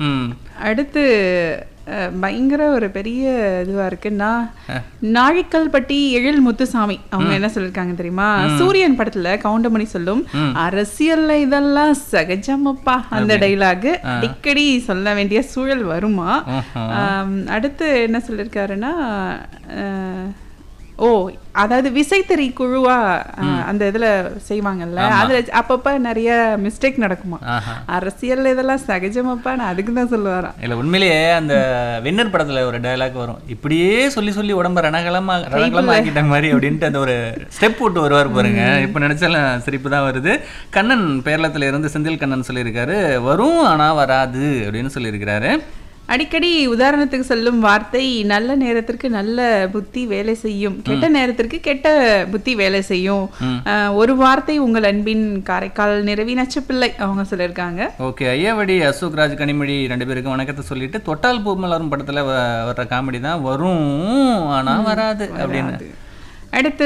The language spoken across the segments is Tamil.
ம் அடுத்து அஹ், பயங்கர ஒரு பெரிய இதுவா இருக்கு நான் நாழிக்கல்பட்டி எழில் முத்துசாமி அவங்க என்ன சொல்லிருக்காங்க தெரியுமா சூரியன் படத்துல கவுண்டமணி சொல்லும் அரசியல்ல இதெல்லாம் சகஜமப்பா அந்த டைலாக் அடிக்கடி சொல்ல வேண்டிய சூழல் வருமா ஆம், அடுத்து என்ன சொல்லிருக்காருன்னா அஹ், ஓ அதாவது விசைத்தறி குழுவா அஹ், அந்த இதுல செய்வாங்கல்ல அதுல அப்பப்ப நிறைய மிஸ்டேக் நடக்குமா ஆஹா அரசியல் இதெல்லாம் சகஜமாப்பா நான் அதுக்கு தான் சொல்லுவாராம் இல்ல உண்மையிலேயே அந்த வின்னர் படத்துல ஒரு டயலாக் வரும் இப்படியே சொல்லி சொல்லி உடம்ப ரணகலமா ரணகலமா ஆக்கிட்ட மாதிரி அப்படின்ட்டு அந்த ஒரு ஸ்டெப் போட்டு வருவார் பாருங்க இப்ப நினைச்சாலும் சிரிப்பு தான் வருது கண்ணன் பேரளத்துல இருந்து செந்தில் கண்ணன் சொல்லியிருக்காரு வரும் ஆனா வராது அப்படின்னு சொல்லியிருக்கிறாரு அடிக்கடி உதாரணத்துக்கு சொல்லும் வார்த்தை நல்ல நேரத்திற்கு நல்ல புத்தி வேலை செய்யும் கெட்ட நேரத்திற்கு கெட்ட புத்தி வேலை செய்யும் அஹ், ஒரு வார்த்தை உங்கள் அன்பின் காரைக்கால் நிறவி நச்சப்பிள்ளை அவங்க சொல்லியிருக்காங்க ஓகே ஐயாவடி அசோக் ராஜ் கனிமொழி ரெண்டு பேருக்கும் வணக்கத்தை சொல்லிட்டு தொட்டால் பூ மலரும் படத்துல வ- வர்ற காமெடி தான் வரும் ஆனா வராது அப்படின்னு அடுத்து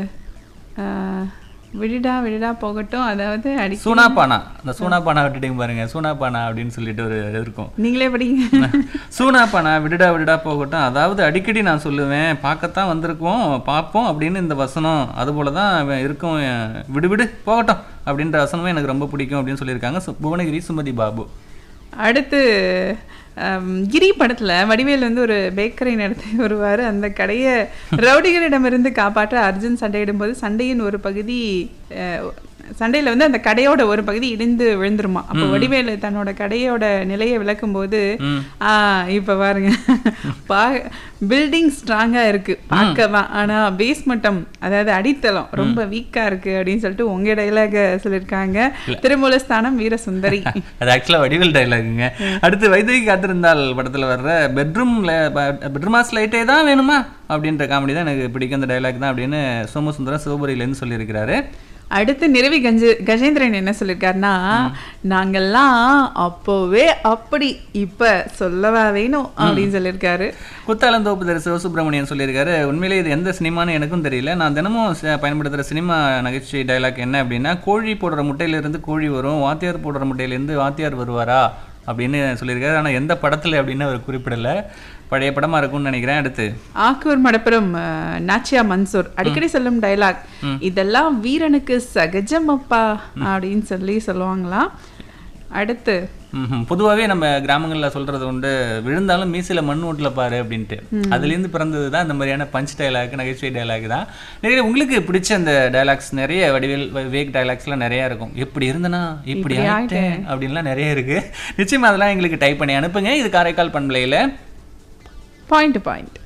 அஹ், விடுடா விடுடா போகட்டும் அதாவது அடி சூனா பானா அந்த சூனா பானா விட்டுட்டீங்க பாருங்க சூனா பானா அப்படின்னு சொல்லிட்டு ஒரு இது இருக்கும் நீங்களே படிங்க சூனா பானா விடுடா விடுடா போகட்டும் அதாவது அடிக்கடி நான் சொல்லுவேன் பார்க்கத்தான் வந்திருக்கோம் பார்ப்போம் அப்படின்னு இந்த வசனம் அதுபோல தான் அவன் இருக்கும் அஹ், விடு விடு போகட்டும் அப்படின்ற வசனமும் எனக்கு ரொம்ப பிடிக்கும் அப்படின்னு சொல்லியிருக்காங்க சு- புவனகிரி சுமதி பாபு அடுத்து ஹம், கிரி படத்துல வடிவேல் வந்து ஒரு பேக்கரி நடத்தி வருவாரு அந்த கடையை ரவுடிகளிடமிருந்து காப்பாற்ற அர்ஜுன் சண்டையிடும்போது சண்டையின் ஒரு பகுதி அஹ், சண்டையில வந்து அந்த கடையோட ஒரு பகுதி இடிந்து விழுந்துருமா அப்போ வடிவேலு தன்னோட கடையோட நிலையை விளக்கும் போது ம். ஆஹ் இப்ப பாருங்க பா பில்டிங் ஸ்ட்ராங்கா இருக்கு பார்க்கலாம் ஆனா பேஸ் மட்டம் அதாவது அடித்தளம் ரொம்ப வீக்கா இருக்கு அப்படின்னு சொல்லிட்டு உங்க டைலாக சொல்லியிருக்காங்க திருமூலஸ்தானம் வீரசுந்தரி அது ஆக்சுவலாக வடிவேல் டைலாகுங்க அடுத்து வைதேகி காத்திருந்தால் படத்துல வர்ற பெட்ரூம்ல பெட்ரூமாஸ் லைட்டே தான் வேணுமா அப்படின்ற காமெடி தான் எனக்கு பிடிக்கும் அந்த டைலாக் தான் அப்படின்னு சோமசுந்தரம் சிவபுரியிலேருந்து சொல்லியிருக்கிறாரு அடுத்து நிறவி கஞ்ச கஜேந்திரன் என்ன சொல்லியிருக்காருன்னா நாங்கெல்லாம் அப்போவே அப்படி இப்ப சொல்லவா வேணும் அப்படின்னு சொல்லியிருக்காரு குத்தாலந்தோப்பு திரு சிவசுப்ரமணியன் சொல்லியிருக்காரு உண்மையிலே இது எந்த சினிமான்னு எனக்கும் தெரியல நான் தினமும் ச- பயன்படுத்துகிற சினிமா நகைச்சுவை டைலாக் என்ன அப்படின்னா கோழி போடுற முட்டையிலேருந்து கோழி வரும் வாத்தியார் போடுற முட்டையிலேருந்து வாத்தியார் வருவாரா அப்படின்னு சொல்லியிருக்காரு ஆனால் எந்த படத்தில் அப்படின்னு அவர் குறிப்பிடலை பழைய படமாக இருக்கும்னு நினைக்கிறேன் அடுத்து ஆக்கூர் மடப்புறம் அஹ், நாச்சியா மன்சூர் அடிக்கடி சொல்லும் டைலாக் இதெல்லாம் வீரனுக்கு சகஜம் அப்பா அப்படின்னு சொல்லி சொல்லுவாங்களாம் அடுத்து ம்ஹும். பொதுவாகவே நம்ம கிராமங்களில் சொல்றது உண்டு விழுந்தாலும் மீசில மண் ஓட்டில் பாரு அப்படின்ட்டு அதுலேருந்து பிறந்தது தான் இந்த மாதிரியான பஞ்ச் டைலாக் நகைச்சுவை டைலாக் தான் நிறைய உங்களுக்கு பிடிச்ச அந்த டைலாக்ஸ் நிறைய வடிவேல் வேக் டைலாக்ஸ்லாம் நிறைய இருக்கும் இப்படி இருந்தனா இப்படி இப்படி ஆயிட்டேன் அப்படின்லாம் நிறைய இருக்கு நிச்சயமா அதெல்லாம் எங்களுக்கு டைப் பண்ணி அனுப்புங்க இது காரைக்கால் பண்பலையில் பாயிண்ட் பாயிண்ட்